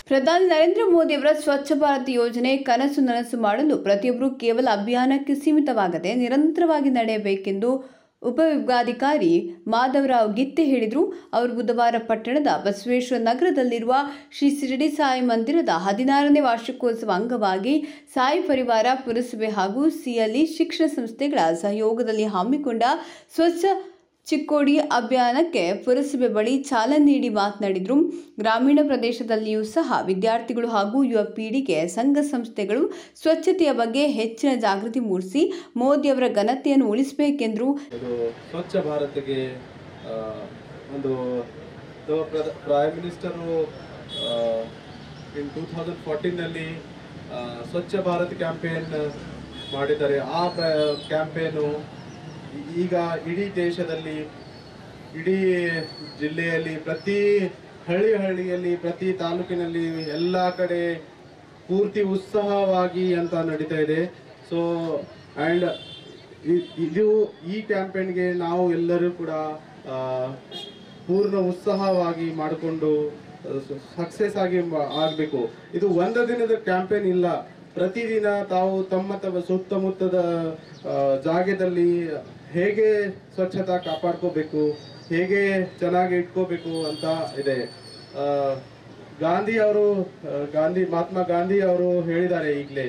ಪ್ರಧಾನಿ ನರೇಂದ್ರ ಮೋದಿಯವರ ಸ್ವಚ್ಛ ಭಾರತ್ ಯೋಜನೆ ಕನಸು ನನಸು ಮಾಡಲು ಪ್ರತಿಯೊಬ್ಬರು ಕೇವಲ ಅಭಿಯಾನಕ್ಕೆ ಸೀಮಿತವಾಗದೆ ನಿರಂತರವಾಗಿ ನಡೆಯಬೇಕೆಂದು ಉಪವಿಭಾಗಾಧಿಕಾರಿ ಮಾಧವರಾವ್ ಗಿತ್ತೆ ಹೇಳಿದರು ಅವರು ಬುಧವಾರ ಪಟ್ಟಣದ ಬಸವೇಶ್ವರ ನಗರದಲ್ಲಿರುವ ಶ್ರೀ ಶಿರಡಿ ಸಾಯಿ ಮಂದಿರದ ಹದಿನಾರನೇ ವಾರ್ಷಿಕೋತ್ಸವ ಅಂಗವಾಗಿ ಸಾಯಿ ಪರಿವಾರ ಪುರಸಭೆ ಹಾಗೂ ಸಿಎಲ್ಇ ಶಿಕ್ಷಣ ಸಂಸ್ಥೆಗಳ ಸಹಯೋಗದಲ್ಲಿ ಹಮ್ಮಿಕೊಂಡ ಸ್ವಚ್ಛ ಚಿಕ್ಕೋಡಿ ಅಭಿಯಾನಕ್ಕೆ ಪುರಸಭೆ ಬಳಿ ಚಾಲನೆ ನೀಡಿ ಮಾತನಾಡಿದರು ಗ್ರಾಮೀಣ ಪ್ರದೇಶದಲ್ಲಿಯೂ ಸಹ ವಿದ್ಯಾರ್ಥಿಗಳು ಹಾಗೂ ಯುವ ಪೀಳಿಗೆ ಸಂಘ ಸಂಸ್ಥೆಗಳು ಸ್ವಚ್ಛತೆಯ ಬಗ್ಗೆ ಹೆಚ್ಚಿನ ಜಾಗೃತಿ ಮೂಡಿಸಿ ಮೋದಿಯವರ ಘನತೆಯನ್ನು ಉಳಿಸಬೇಕೆಂದರು ಇದು ಸ್ವಚ್ಛ ಭಾರತ್ಗೆ ಆ, ಒಂದು prime minister in two thousand ಫೋರ್ಟೀನಲ್ಲಿ ಸ್ವಚ್ಛ ಭಾರತ್ ಕ್ಯಾಂಪೇನ್ ಮಾಡಿದ್ದಾರೆ ಆ ಕ್ಯಾಂಪೇನು ಈಗ ಇಡೀ ದೇಶದಲ್ಲಿ ಇಡೀ ಜಿಲ್ಲೆಯಲ್ಲಿ ಪ್ರತಿ ಹಳ್ಳಿ ಹಳ್ಳಿಯಲ್ಲಿ ಪ್ರತಿ ತಾಲೂಕಿನಲ್ಲಿ ಎಲ್ಲ ಕಡೆ ಪೂರ್ತಿ ಉತ್ಸಾಹವಾಗಿ ಅಂತ ನಡೀತಾ ಇದೆ ಸೊ ಆ್ಯಂಡ್ ಇದು ಈ ಕ್ಯಾಂಪೇನ್ಗೆ ನಾವು ಎಲ್ಲರೂ ಕೂಡ ಆ, ಪೂರ್ಣ ಉತ್ಸಾಹವಾಗಿ ಮಾಡಿಕೊಂಡು ಸಕ್ಸಸ್ ಆಗಿ ಮಾ- ಆಗ್ಬೇಕು ಇದು ಒಂದು ದಿನದ ಕ್ಯಾಂಪೇನ್ ಇಲ್ಲ ಪ್ರತಿದಿನ ತಾವು ತಮ್ಮ ತಮ್ಮ ಸುತ್ತಮುತ್ತದ ಆ, ಜಾಗದಲ್ಲಿ ಹೇಗೆ ಸ್ವಚ್ಛತಾ ಕಾಪಾಡ್ಕೋಬೇಕು ಹೇಗೆ ಚೆನ್ನಾಗಿ ಇಟ್ಕೋಬೇಕು ಅಂತ ಇದೆ ಆ, ಗಾಂಧಿ ಅವರು ಆ, ಗಾಂಧಿ ಮಹಾತ್ಮ ಗಾಂಧಿ ಅವರು ಹೇಳಿದ್ದಾರೆ ಈಗಲೇ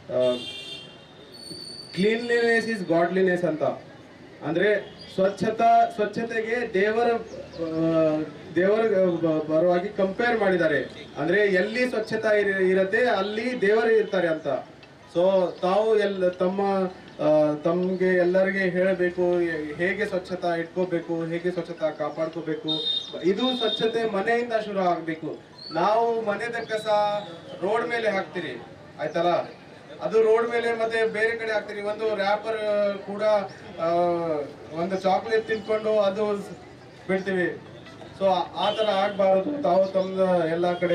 ಕ್ಲೀನ್ಲಿನೆಸ್ ಇಸ್ ಗಾಡ್ಲಿನೆಸ್ ಅಂತ ಅಂದ್ರೆ ಸ್ವಚ್ಛತಾ ಸ್ವಚ್ಛತೆಗೆ ದೇವರ ಆ, ದೇವರ ಆ, ಪರವಾಗಿ ಕಂಪೇರ್ ಮಾಡಿದ್ದಾರೆ ಅಂದ್ರೆ ಎಲ್ಲಿ ಸ್ವಚ್ಛತಾ ಇರ- ಇರತ್ತೆ ಅಲ್ಲಿ ದೇವರು ಇರ್ತಾರೆ ಅಂತ ಸೊ ತಾವು ಎಲ್ಲ ತಮ್ಮ ಆ, ತಮ್ಗೆ ಎಲ್ಲರಿಗೆ ಹೇಳಬೇಕು ಹೇಗೆ ಸ್ವಚ್ಛತಾ ಇಟ್ಕೋಬೇಕು ಹೇಗೆ ಸ್ವಚ್ಛತಾ ಕಾಪಾಡ್ಕೋಬೇಕು ಇದು ಸ್ವಚ್ಛತೆ ಮನೆಯಿಂದ ಶುರು ಆಗ್ಬೇಕು ನಾವು ಮನೆದ ಕಸ ರೋಡ್ ಮೇಲೆ ಹಾಕ್ತೀರಿ ಆಯ್ತಲ್ಲ ಅದು ರೋಡ್ ಮೇಲೆ ಮತ್ತೆ ಬೇರೆ ಕಡೆ ಹಾಕ್ತೀರಿ ಒಂದು ರ್ಯಾಪರ್ ಕೂಡ ಆ, ಒಂದು ಚಾಕ್ಲೇಟ್ ತಿನ್ಕೊಂಡು ಅದು ಸ್- ಬಿಡ್ತೀವಿ ಸೊ ಆ ಥರ ಆಗಬಾರದು ತಾವು ತಮ್ಮ ಎಲ್ಲ ಕಡೆ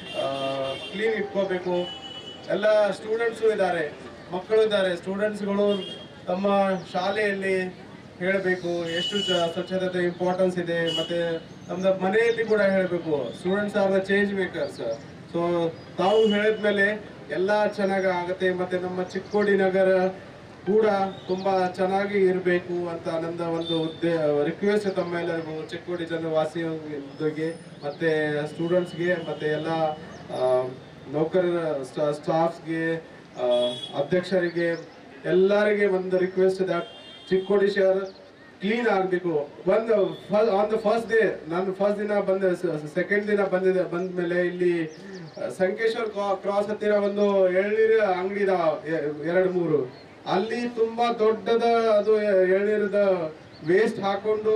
ಕ್ಲೀನ್ ಇಟ್ಕೋಬೇಕು ಎಲ್ಲ ಸ್ಟೂಡೆಂಟ್ಸು ಇದ್ದಾರೆ ಮಕ್ಕಳು ಇದ್ದಾರೆ ಸ್ಟೂಡೆಂಟ್ಸ್ಗಳು ತಮ್ಮ ಶಾಲೆಯಲ್ಲಿ ಹೇಳಬೇಕು ಎಷ್ಟು ಚ- ಸ್ವಚ್ಛತೆ ಇಂಪಾರ್ಟೆನ್ಸ್ ಇದೆ ಮತ್ತೆ ನಮ್ದು ಮನೆಯಲ್ಲಿ ಕೂಡ ಹೇಳಬೇಕು students are the change makers so ತಾವು ಹೇಳಿದ್ಮೇಲೆ ಎಲ್ಲ ಚೆನ್ನಾಗಿ ಆಗುತ್ತೆ ಮತ್ತೆ ನಮ್ಮ ಚಿಕ್ಕೋಡಿ ನಗರ ಕೂಡ ತುಂಬಾ ಚೆನ್ನಾಗಿ ಇರಬೇಕು ಅಂತ ನನ್ನ ಒಂದು ಉದ್ದೇ ರಿಕ್ವೆಸ್ಟ್ ತಮ್ಮೆಲ್ಲರಿಗೂ ಚಿಕ್ಕೋಡಿ ಜನವಾಸಿಗಳಿಗೆ ಮತ್ತೆ ಸ್ಟೂಡೆಂಟ್ಸ್ಗೆ ಮತ್ತೆ ಎಲ್ಲ ಆ, ನೌಕರರ ಸ್ಟಾಫ್ಸ್ಗೆ ಅಧ್ಯಕ್ಷರಿಗೆ ಎಲ್ಲರಿಗೆ ಒಂದು ರಿಕ್ವೆಸ್ಟ್ ದಟ್ ಚಿಕ್ಕೋಡಿ ಶಹರ್ ಕ್ಲೀನ್ ಆಗಬೇಕು ಒಂದು ಆನ್ ದ ಫಸ್ಟ್ ಡೇ ನಾನು ಫಸ್ಟ್ ದಿನ ಬಂದ ಸೆಕೆಂಡ್ ದಿನ ಬಂದಿದೆ ಬಂದ ಮೇಲೆ ಇಲ್ಲಿ ಆ, ಸಂಕೇಶ್ವರ್ ಕ್ರಾಸ್ ಹತ್ತಿರ ಒಂದು ಎಳ್ನೀರ ಅಂಗಡಿ ಎರಡು ಮೂರು ಅಲ್ಲಿ ತುಂಬಾ ದೊಡ್ಡದ ಅದು ಎಳ್ನೀರದ ವೇಸ್ಟ್ ಹಾಕೊಂಡು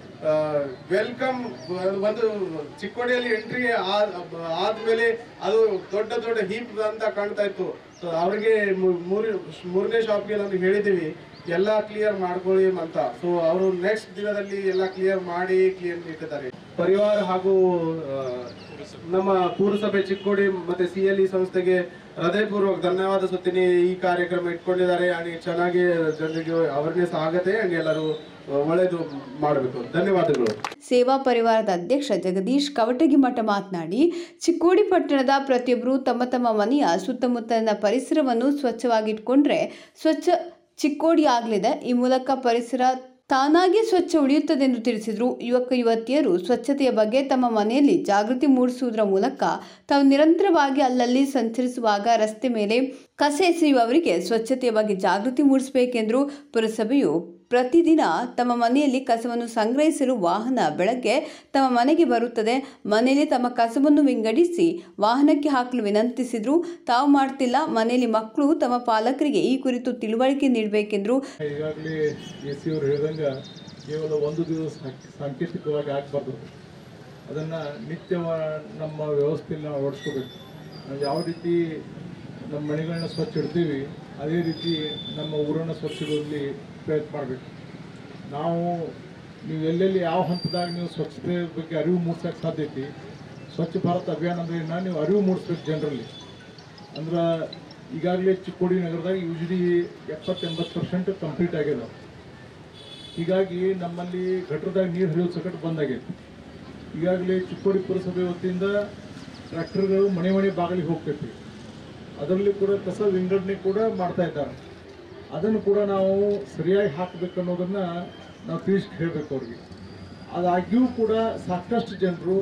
ವೆಲ್ಕಮ್ ಒಂದು ಚಿಕ್ಕೋಡಿಯಲ್ಲಿ ಎಂಟ್ರಿ ಆದ್ಮೇಲೆ ಅದು ದೊಡ್ಡ ದೊಡ್ಡ ಹೀಪ್ ಅಂತ ಕಾಣ್ತಾ ಇತ್ತು ಸೊ ಅವ್ರಿಗೆ ಮೂ- ಮೂರು ಮೂರನೇ ಶಾಪ್ಗೆ ನಾನು ಹೇಳಿದ್ದೀವಿ ಎಲ್ಲ ಕ್ಲಿಯರ್ ಮಾಡ್ಕೊಳ್ಳಿ ಅಂತ ಸೊ ಅವರು ನೆಕ್ಸ್ಟ್ ದಿನದಲ್ಲಿ ಎಲ್ಲ ಕ್ಲಿಯರ್ ಮಾಡಿ ಕ್ಲಿಯರ್ ಇಟ್ಟಿದ್ದಾರೆ ಪರಿವಾರ ಹಾಗೂ ಆ, ನಮ್ಮ ಪುರಸಭೆ ಚಿಕ್ಕೋಡಿ ಮತ್ತೆ ಸಿ ಎಲ್ ಇ ಸಂಸ್ಥೆಗೆ ಹೃದಯಪೂರ್ವಕ ಧನ್ಯವಾದ ಸುತ್ತೀನಿ ಈ ಕಾರ್ಯಕ್ರಮ ಇಟ್ಕೊಂಡಿದ್ದಾರೆ ಅಂಡ್ ಚೆನ್ನಾಗಿ ಜನರಿಗೆ ಅವೇರ್ನೆಸ್ ಆಗತ್ತೆ ಅಂಡ್ ಎಲ್ಲರೂ ಒಳ್ಳೇದು ಮಾಡಬೇಕು ಧನ್ಯವಾದಗಳು ಸೇವಾ ಪರಿವಾರದ ಅಧ್ಯಕ್ಷ ಜಗದೀಶ್ ಕವಟಗಿಮಠ ಮಾತನಾಡಿ ಚಿಕ್ಕೋಡಿ ಪಟ್ಟಣದ ಪ್ರತಿಯೊಬ್ಬರು ತಮ್ಮ ತಮ್ಮ ಮನೆಯ ಸುತ್ತಮುತ್ತಲಿನ ಪರಿಸರವನ್ನು ಸ್ವಚ್ಛವಾಗಿಟ್ಕೊಂಡ್ರೆ ಸ್ವಚ್ಛ ಚಿಕ್ಕೋಡಿ ಆಗಲಿದೆ ಈ ಮೂಲಕ ಪರಿಸರ ತಾನಾಗಿ ಸ್ವಚ್ಛ ಉಳಿಯುತ್ತದೆ ಎಂದು ತಿಳಿಸಿದರು ಯುವಕ ಯುವತಿಯರು ಸ್ವಚ್ಛತೆಯ ಬಗ್ಗೆ ತಮ್ಮ ಮನೆಯಲ್ಲಿ ಜಾಗೃತಿ ಮೂಡಿಸುವುದರ ಮೂಲಕ ತಾವು ನಿರಂತರವಾಗಿ ಅಲ್ಲಲ್ಲಿ ಸಂಚರಿಸುವಾಗ ರಸ್ತೆ ಮೇಲೆ ಕಸ ಎಸೆಯುವವರಿಗೆ ಸ್ವಚ್ಛತೆಯ ಬಗ್ಗೆ ಜಾಗೃತಿ ಮೂಡಿಸಬೇಕೆಂದರು ಪುರಸಭೆಯು ಪ್ರತಿದಿನ ತಮ್ಮ ಮನೆಯಲ್ಲಿ ಕಸವನ್ನು ಸಂಗ್ರಹಿಸಲು ವಾಹನ ಬೆಳಗ್ಗೆ ತಮ್ಮ ಮನೆಗೆ ಬರುತ್ತದೆ ಮನೆಯಲ್ಲಿ ತಮ್ಮ ಕಸವನ್ನು ವಿಂಗಡಿಸಿ ವಾಹನಕ್ಕೆ ಹಾಕಲು ವಿನಂತಿಸಿದ್ರು ತಾವು ಮಾಡ್ತಿಲ್ಲ ಮನೆಯಲ್ಲಿ ಮಕ್ಕಳು ತಮ್ಮ ಪಾಲಕರಿಗೆ ಈ ಕುರಿತು ತಿಳುವಳಿಕೆ ನೀಡಬೇಕೆಂದರು ಈಗಾಗಲೇ ಎ ಸಿ ಅವರು ಹೇಳ್ದಂಗೆ ಕೇವಲ ಒಂದು ದಿವಸ ಸಾಂಕ್- ಸಾಂಕೇತಿಕವಾಗಿ ಆಗಬಾರ್ದು ಅದನ್ನು ನಿತ್ಯ ನಮ್ಮ ವ್ಯವಸ್ಥೆಯಲ್ಲಿ ನಾವು ಅಳವಡಿಸ್ಕೋಬೇಕು ನಾವು ಯಾವ ರೀತಿ ನಮ್ಮ ಮನೆಗಳನ್ನ ಸ್ವಚ್ಛ ಇಡ್ತೀವಿ ಅದೇ ರೀತಿ ನಮ್ಮ ಊರನ್ನು ಸ್ವಚ್ಛ ಇಡುವಲ್ಲಿ ಪ್ರಯತ್ನ ಮಾಡಬೇಕು ನಾವು ನೀವು ಎಲ್ಲೆಲ್ಲಿ ಯಾವ ಹಂತದಾಗ ನೀವು ಸ್ವಚ್ಛತೆ ಬಗ್ಗೆ ಅರಿವು ಮೂಡ್ಸೋಕ್ಕೆ ಸಾಧ್ಯ ಐತಿ ಸ್ವಚ್ಛ ಭಾರತ್ ಅಭಿಯಾನ ಅಂದ್ರೆ ಏನ ನೀವು ಅರಿವು ಮೂಡಿಸ್ಬೇಕು ಜನರಲ್ಲಿ ಅಂದ್ರೆ ಈಗಾಗಲೇ ಚಿಕ್ಕೋಡಿ ನಗರದಾಗ ಯೂಶಲಿ ಎಪ್ಪತ್ತು ಎಂಬತ್ತು ಪರ್ಸೆಂಟ್ ಕಂಪ್ಲೀಟ್ ಆಗ್ಯದ ಹೀಗಾಗಿ ನಮ್ಮಲ್ಲಿ ಗಟ್ರದಾಗ ನೀರು ಹರಿಯೋದು ಸಕಟ್ ಬಂದಾಗೈತಿ ಈಗಾಗಲೇ ಚಿಕ್ಕೋಡಿ ಪುರಸಭೆ ವತಿಯಿಂದ ಟ್ರ್ಯಾಕ್ಟರ್ಗಳು ಮನೆ ಮನೆ ಬಾಗಿಲಿಗೆ ಹೋಗ್ತೈತಿ ಅದರಲ್ಲಿ ಕೂಡ ಕಸ ವಿಂಗಡಣೆ ಕೂಡ ಮಾಡ್ತಾ ಇದ್ದಾರೆ ಅದನ್ನು ಕೂಡ ನಾವು ಸರಿಯಾಗಿ ಹಾಕಬೇಕು ಅನ್ನೋದನ್ನ ನಾವು ತಿಳಿಸಿ ಹೇಳಬೇಕು ಅವ್ರಿಗೆ ಅದಾಗ್ಯೂ ಕೂಡ ಸಾಕಷ್ಟು ಜನರು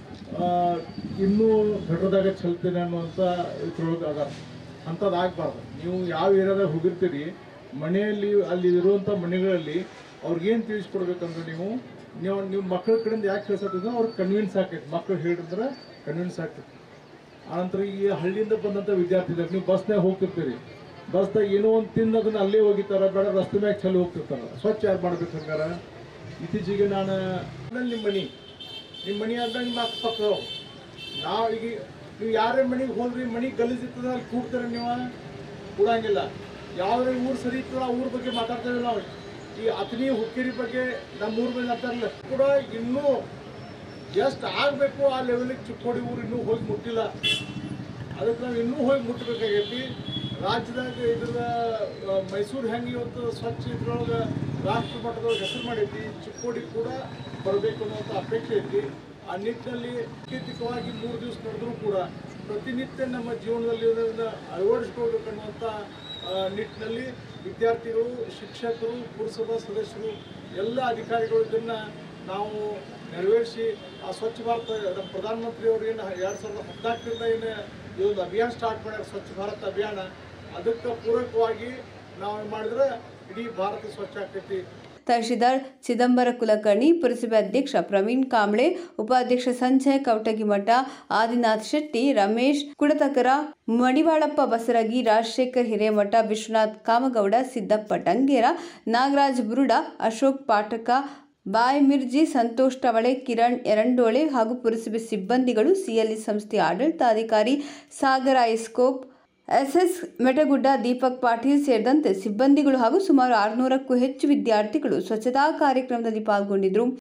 ಇನ್ನೂ ಘಟದಾಗ ಚಲ್ತೇನೆ ಅನ್ನುವಂಥ ಇದ್ರೊಳಗೆ ಅದಾರ ಅಂಥದ್ದು ಆಗಬಾರ್ದು ನೀವು ಯಾವ ಏರಿಯಾದಾಗ ಹೋಗಿರ್ತೀರಿ ಮನೆಯಲ್ಲಿ ಅಲ್ಲಿ ಇರುವಂಥ ಮನೆಗಳಲ್ಲಿ ಅವ್ರಿಗೇನು ತಿಳಿಸ್ಕೊಡ್ಬೇಕಂದ್ರೆ ನೀವು ನೀವು ನೀವು ಮಕ್ಕಳ ಕಡೆಯಿಂದ ಯಾಕೆ ಹೇಳ್ಸತ್ತಿದ್ರೆ ಅವ್ರಿಗೆ ಕನ್ವಿನ್ಸ್ ಆಕೈತಿ ಮಕ್ಕಳು ಹೇಳಿದ್ರೆ ಕನ್ವಿನ್ಸ್ ಆಗ್ತೈತಿ ಆನಂತರ ಈ ಹಳ್ಳಿಯಿಂದ ಬಂದಂಥ ವಿದ್ಯಾರ್ಥಿಗಳು ನೀವು ಬಸ್ನಾಗ ಹೋಗ್ತಿರ್ತೀರಿ ಬಸ್ದಾಗ ಏನೋ ಒಂದು ತಿಂದು ಅದನ್ನ ಅಲ್ಲೇ ಹೋಗಿತ್ತಾರ ಬೇಡ ರಸ್ತೆ ಮ್ಯಾಗ ಚಲೋ ಹೋಗ್ತಿರ್ತಾರ ಸ್ವಚ್ಛ ಯಾರು ಮಾಡ್ಬೇಕು ಹಂಗಾರ ಇತ್ತೀಚೆಗೆ ನಾನು ನಿಮ್ಮ ಮನಿ ನಿಮ್ಮ ಮನಿ ಆದ್ಮೇಲೆ ನಿಮ್ಮ ಅಕ್ಕಪಕ್ಕ ನಾವು ಈಗ ನೀವು ಯಾರೇ ಮನೆಗೆ ಹೋದ್ರಿ ಮನೆ ಗಲೀಜಿರ್ತದ ಅಲ್ಲಿ ಕೂಡ್ತಾರೆ ನೀವು ಕೂಡಂಗಿಲ್ಲ ಯಾವ್ದೇ ಊರು ಸರಿ ಇರ್ತದ ಆ ಊರ ಬಗ್ಗೆ ಮಾತಾಡ್ತೇವೆ ನಾವು ಈ ಅತನಿ ಹುಕ್ಕೇರಿ ಬಗ್ಗೆ ನಮ್ಮ ಊರ ಮೇಲೆ ಮಾತಾಡಲ್ಲ ಕೂಡ ಇನ್ನೂ ಎಷ್ಟು ಆಗಬೇಕು ಆ ಲೆವೆಲಿಗೆ ಚಿಕ್ಕೋಡಿ ಊರು ಇನ್ನೂ ಹೋಗಿ ಮುಟ್ಟಿಲ್ಲ ಅದಕ್ಕೆ ನಾವು ಇನ್ನೂ ಹೋಗಿ ಮುಟ್ಟಬೇಕಾಗೈತಿ ರಾಜ್ಯದಾಗ ಇದ್ರ ಆ, ಮೈಸೂರು ಹೆಂಗೆ ಇವತ್ತು ಸ್ವಚ್ಛ ಇದ್ರೊಳಗೆ ರಾಷ್ಟ್ರ ಮಟ್ಟದೊಳಗೆ ಹೆಸರು ಮಾಡೈತಿ ಚಿಕ್ಕೋಡಿ ಕೂಡ ಬರಬೇಕು ಅನ್ನೋಂಥ ಅಪೇಕ್ಷೆ ಐತಿ ಆ ನಿಟ್ಟಿನಲ್ಲಿ ಸಾಂಕೇತಿಕವಾಗಿ ಮೂರು ದಿವಸ ನಡೆದರೂ ಕೂಡ ಪ್ರತಿನಿತ್ಯ ನಮ್ಮ ಜೀವನದಲ್ಲಿ ಇದನ್ನ ಅಳವಡಿಸ್ಕೊಳ್ಬೇಕನ್ನುವಂಥ ಆ, ನಿಟ್ಟಿನಲ್ಲಿ ವಿದ್ಯಾರ್ಥಿಗಳು ಶಿಕ್ಷಕರು ಪುರಸಭಾ ಸದಸ್ಯರು ಎಲ್ಲ ಅಧಿಕಾರಿಗಳು ಇದನ್ನು ನಾವು ನೆರವೇರಿಸಿ ಆ ಸ್ವಚ್ಛ ಭಾರತ ನಮ್ಮ ಪ್ರಧಾನಮಂತ್ರಿಯವರು ಏನು ಎರಡು ಸಾವಿರದ ಹದಿನಾಲ್ಕರಿಂದ ಏನು ಈ ಒಂದು ಅಭಿಯಾನ ಸ್ಟಾರ್ಟ್ ಮಾಡ್ಯಾರ ಸ್ವಚ್ಛ ಭಾರತ್ ಅಭಿಯಾನ ಅದಕ್ಕೆ ಪೂರಕವಾಗಿ ನಾವು ಏನ್ ಮಾಡಿದ್ರೆ ಇಡೀ ಭಾರತ ಸ್ವಚ್ಛ ಆಗ್ತೈತಿ ತಹಶೀಲ್ದಾರ್ ಚಿದಂಬರ ಕುಲಕರ್ಣಿ ಪುರಸಭೆ ಅಧ್ಯಕ್ಷ ಪ್ರವೀಣ್ ಕಾಂಬ್ಳೆ ಉಪಾಧ್ಯಕ್ಷ ಸಂಜಯ್ ಕವಟಗಿಮಠ ಆದಿನಾಥ್ ಶೆಟ್ಟಿ ರಮೇಶ್ ಕುಡತಕರ ಮಡಿವಾಳಪ್ಪ ಬಸರಗಿ ರಾಜಶೇಖರ್ ಹಿರೇಮಠ ವಿಶ್ವನಾಥ್ ಕಾಮಗೌಡ ಸಿದ್ದಪ್ಪ ಡಂಗೇರ ನಾಗರಾಜ್ ಬುರುಡ ಅಶೋಕ್ ಪಾಠಕ ಬಾಯ್ ಮಿರ್ಜಿ ಸಂತೋಷ್ ಟವಳೆ ಕಿರಣ್ ಎರಡೋಳೆ ಹಾಗೂ ಪುರಸಭೆ ಸಿಬ್ಬಂದಿಗಳು ಸಿಎಲ್ಇ ಸಂಸ್ಥೆಯ ಆಡಳಿತಾಧಿಕಾರಿ ಸಾಗರ ಐಸ್ಕೋಪ್ ಎಸ್ಎಸ್ ಮೆಟಗುಡ್ಡ ದೀಪಕ್ ಪಾಟೀಲ್ ಸೇರಿದಂತೆ ಸಿಬ್ಬಂದಿಗಳು ಹಾಗೂ ಸುಮಾರು ಆರುನೂರಕ್ಕೂ ಹೆಚ್ಚು ವಿದ್ಯಾರ್ಥಿಗಳು ಸ್ವಚ್ಛತಾ ಕಾರ್ಯಕ್ರಮದಲ್ಲಿ ಪಾಲ್ಗೊಂಡಿದ್ದರು